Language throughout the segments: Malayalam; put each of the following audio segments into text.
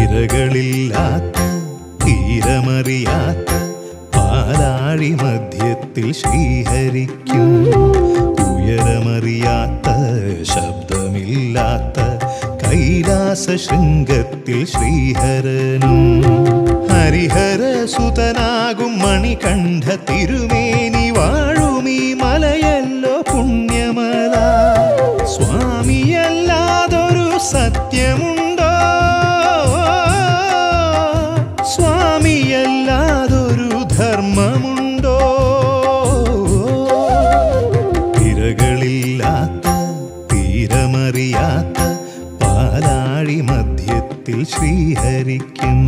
തിരകളില്ലാത്ത തീരമറിയാത്ത പാലാഴി മധ്യത്തിൽ ശ്രീഹരിക്കും ഉയരമറിയാത്ത ശബ്ദമില്ലാത്ത കൈലാസ ശൃംഗത്തിൽ ശ്രീഹരനും ഹരിഹര സുതനാകും മണികണ്ഠ തിരുമേനി വാഴുമീ മലയല്ലോ പുണ്യമല സ്വാമിയല്ലാതൊരു സത്യമുണ്ടോ സ്വാമിയല്ലാതൊരു ധർമ്മമുണ്ടോ തിരകളില്ലാത്ത തീരമറിയാത്ത പാലാഴി മധ്യത്തിൽ ശ്രീഹരിക്കും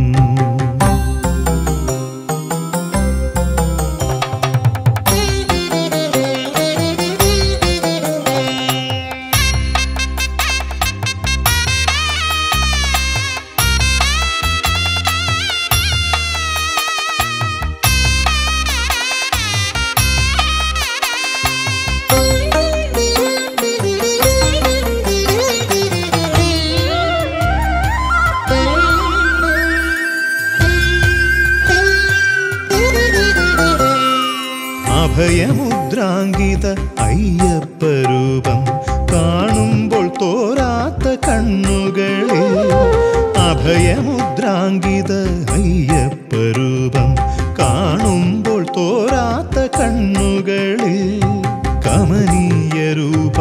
അഭയമുദ്രാങ്കിത അയ്യപ്പരൂപം കാണുമ്പോൾ തോരാത്ത കണ്ണുകളിൽ അഭയമുദ്രാങ്കിത അയ്യപ്പരൂപം കാണുമ്പോൾ തോരാത്ത കണ്ണുകളിൽ കമനീയ രൂപ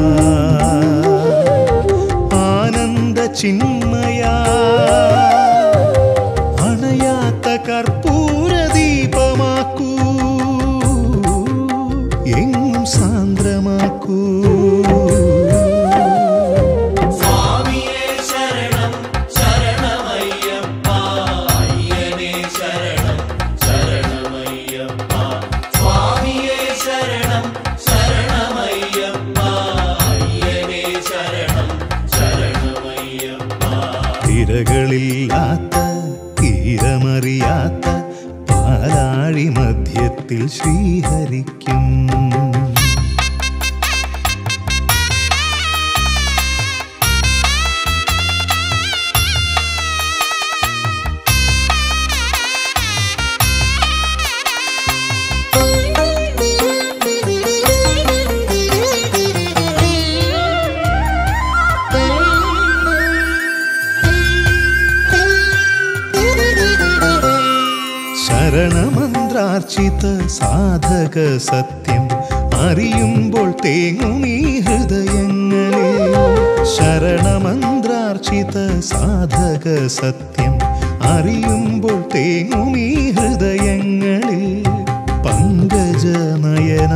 ആനന്ദ ചിന്മയാ അണയാത്ത കർപ്പൂര ദീപമാക്കൂ എങ്ങും സാന്ദ്രമാക്കൂ സ്വാമിയേ ശരണം ശരണമയ്യപ്പ അയ്യനേ ശരണം ശരണമയ്യപ്പ സ്വാമിയേ ശരണം ശരണമയ്യപ്പ അയ്യനേ ശരണം ശരണമയ്യപ്പ തിരകളില്ലാത്ത തീരമറിയാത്ത പാലാഴി മധ്യത്തിൽ ശ്രീഹരിക്കും ശരണമന്ത്രാർച്ചിത സാധക സത്യം അറിയുമ്പോൾ തേങ്ങുമീ ഹൃദയങ്ങളിൽ ശരണമന്ത്രാർച്ചിത സാധക സത്യം അറിയുമ്പോൾ തേങ്ങുമീ ഹൃദയങ്ങളിൽ പങ്കജനയന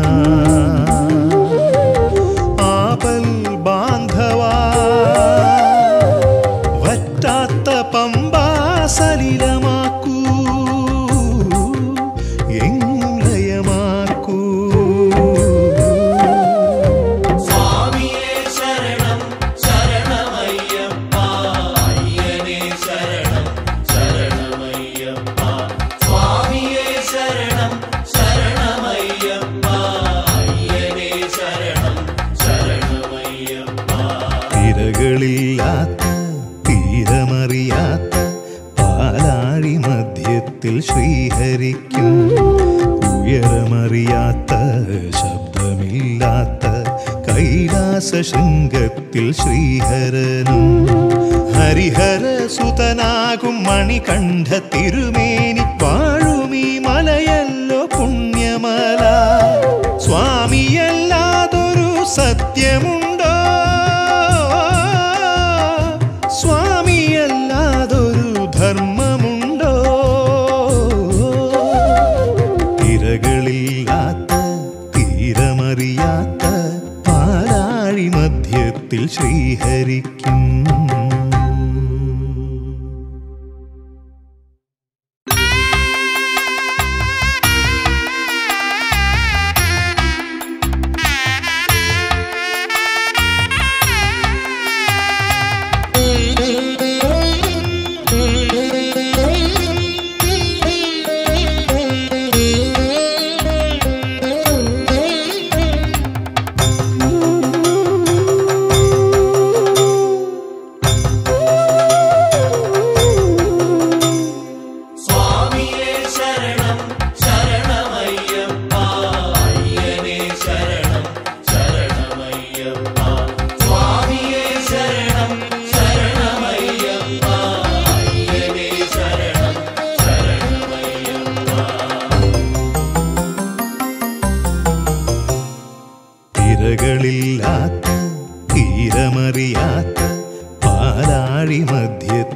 ആപൽ ബാന്ധവാ വറ്റാത്ത പമ്പാ സലിലമാക്കൂ എങ്ങും ലയമാക്കൂ സ്വാമിയേ ശരണം ശരണമയ്യപ്പ അയ്യനേ ശരണം ശരണമയ്യപ്പ സ്വാമിയേ ശരണം ശരണമയ്യപ്പ അയ്യനേ ശരണം ശരണമയ്യപ്പ തിരകളില്ലാത്ത തീരമറിയാത്ത പാലാഴി മധ്യത്തിൽ ശ്രീഹരിക്കും ഉയരമറിയാത്ത ശബ്ദമില്ലാത്ത കൈലാസ ശൃംഗത്തിൽ ശ്രീഹരനും ഹരിഹര സുതനാകും മണികണ്ഠ തിരുമേനി വാഴുമീ മലയല്ലോ പുണ്യമല സ്വാമിയല്ലാതൊരു സത്യമുണ്ടോ സ്വാമിയല്ലാതൊരു ധർമ്മമുണ്ടോ തിരകളില്ലാത്ത തീരമറിയാത്ത പാലാഴി മധ്യത്തിൽ ശ്രീഹരിക്കും Thank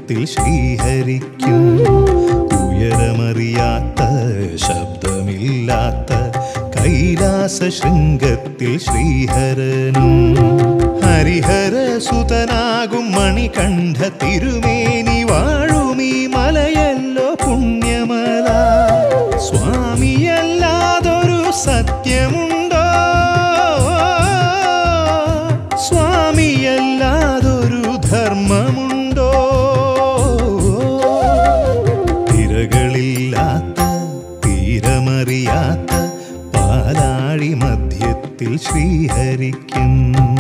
മധ്യത്തിൽ ശ്രീഹരിക്കും ഉയരമറിയാത്ത ശബ്ദമില്ലാത്ത കൈലാസ ശൃംഗത്തിൽ ശ്രീഹരനും ഹരിഹര സുതനാകും മണികണ്ഠ തിരുമേനി വാഴുമീ മലയല്ലോ പുണ്യമല സ്വാമിയല്ലാതൊരു സത്യമുണ്ടോ സ്വാമിയല്ലാതൊരു ധർമ്മമുണ്ടോ തിരകളില്ലാത്ത തീരമറിയാത്ത പാലാഴി മധ്യത്തിൽ ശ്രീഹരിക്കും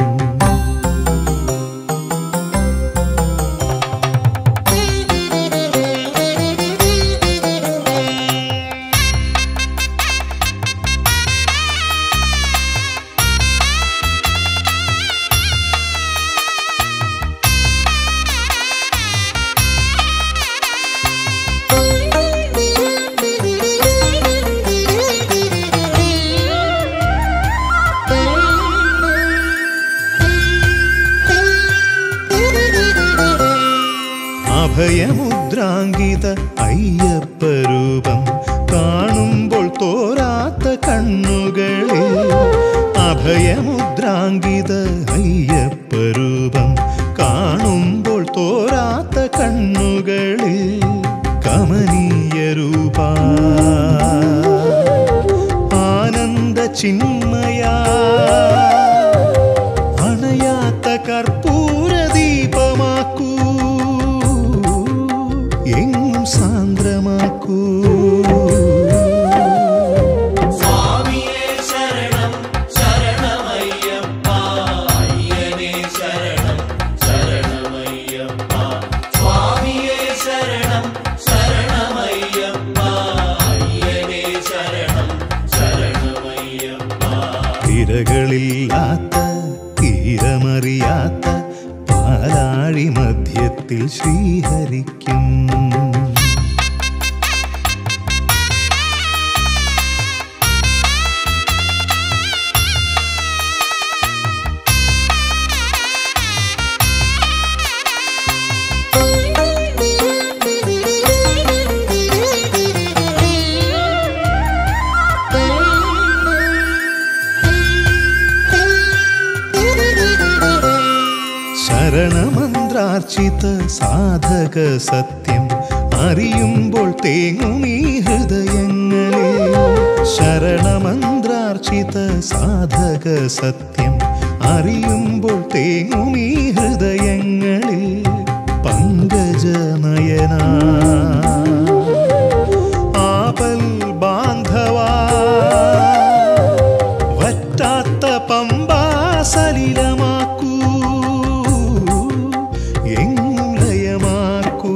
അഭയമുദ്രാങ്കിത അയ്യപ്പരൂപം കാണുമ്പോൾ തോരാത്ത കണ്ണുകളിൽ അഭയമുദ്രാങ്കിത അയ്യപ്പരൂപം കാണുമ്പോൾ തോരാത്ത കണ്ണുകളിൽ കമനീയ രൂപ ആനന്ദ ചിന്മയാ അണയാത്ത കർപ്പൂര ദീപമാക്കൂ എങ്ങും സാന്ദ്രമാക്കൂ സ്വാമിയേ ശരണം ശരണമയ്യപ്പ അയ്യനേ ശരണം ശരണമയ്യപ്പ സ്വാമിയേ ശരണം ശരണമയ്യപ്പ അയ്യനേ ശരണം ശരണമയ്യപ്പ തിരകളില്ലാത്ത തീരമറിയാത്ത പാലാഴി മധ്യത്തിൽ ശ്രീഹരിക്കും ശരണമന്ത്രാർച്ചിത സാധക സത്യം അറിയുമ്പോൾ തേങ്ങുമീ ഹൃദയങ്ങളിൽ ശരണമന്ത്രാർച്ചിത സാധക സത്യം അറിയുമ്പോൾ തേങ്ങുമീ ഹൃദയങ്ങളിൽ പങ്കജനയന ആപൽ ബാന്ധവാ വറ്റാത്ത പമ്പാ സലിലമാക്കൂ എങ്ങും ലയമാക്കൂ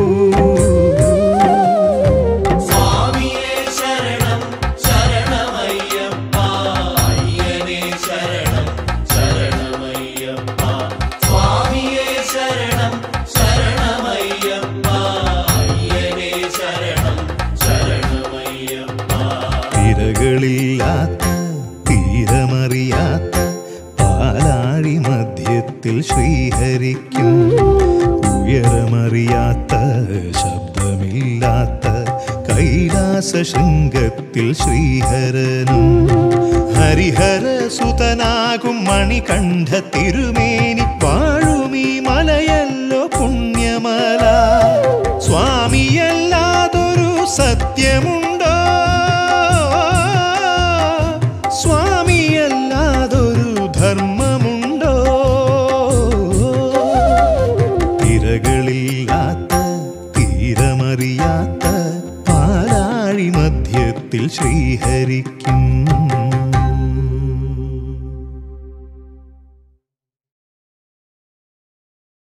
സ്വാമിയേ ശരണം ശരണമയ്യപ്പ അയ്യനേ ശരണം ശരണമയ്യപ്പ സ്വാമിയേ ശരണം ശരണമയ്യപ്പ അയ്യനേ ശരണം ശരണമയ്യപ്പ തിരകളില്ലാത്ത തീരമറിയാത്ത പാലാഴി മധ്യത്തിൽ ശ്രീഹരിക്കും ഉയരമറിയാത്ത ശബ്ദമില്ലാത്ത കൈലാസ ശൃംഗത്തിൽ ശ്രീഹരനും ഹരിഹര സുതനാകും മണികണ്ഠ തിരുമേനി വാഴുമീ മലയല്ലോ പുണ്യമല സ്വാമിയല്ലാതൊരു സത്യമുണ്ടോ സ്വാമിയല്ലാതൊരു ധർമ്മമുണ്ടോ തിരകളില്ലാത്ത തീരമറിയാത്ത പാലാഴി മധ്യത്തിൽ ശ്രീഹരിക്കും